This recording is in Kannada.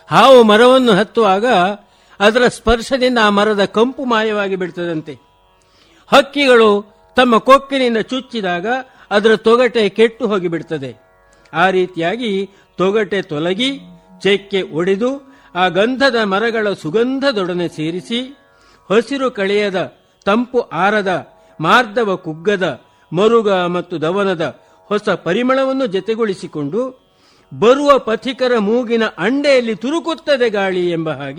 ಹಾವು ಮರವನ್ನು ಹತ್ತುವಾಗ ಅದರ ಸ್ಪರ್ಶದಿಂದ ಆ ಮರದ ಕಂಪು ಮಾಯವಾಗಿ ಬಿಡ್ತದಂತೆ ಹಕ್ಕಿಗಳು ತಮ್ಮ ಕೊಕ್ಕಿನಿಂದ ಚುಚ್ಚಿದಾಗ ಅದರ ತೊಗಟೆ ಕೆಟ್ಟು ಹೋಗಿಬಿಡ್ತದೆ ಆ ರೀತಿಯಾಗಿ ತೊಗಟೆ ತೊಲಗಿ ಚೆಕ್ಕೆ ಒಡೆದು ಆ ಗಂಧದ ಮರಗಳ ಸುಗಂಧದೊಡನೆ ಸೇರಿಸಿ ಹಸಿರು ಕಳೆಯದ ತಂಪು ಆರದ ಮಾರ್ದವ ಕುಗ್ಗದ ಮರುಗ ಮತ್ತು ದವನದ ಹೊಸ ಪರಿಮಳವನ್ನು ಜತೆಗೊಳಿಸಿಕೊಂಡು ಬರುವ ಪಥಿಕರ ಮೂಗಿನ ಅಂಡೆಯಲ್ಲಿ ತುರುಕುತ್ತದೆ ಗಾಳಿ ಎಂಬ ಹಾಗೆ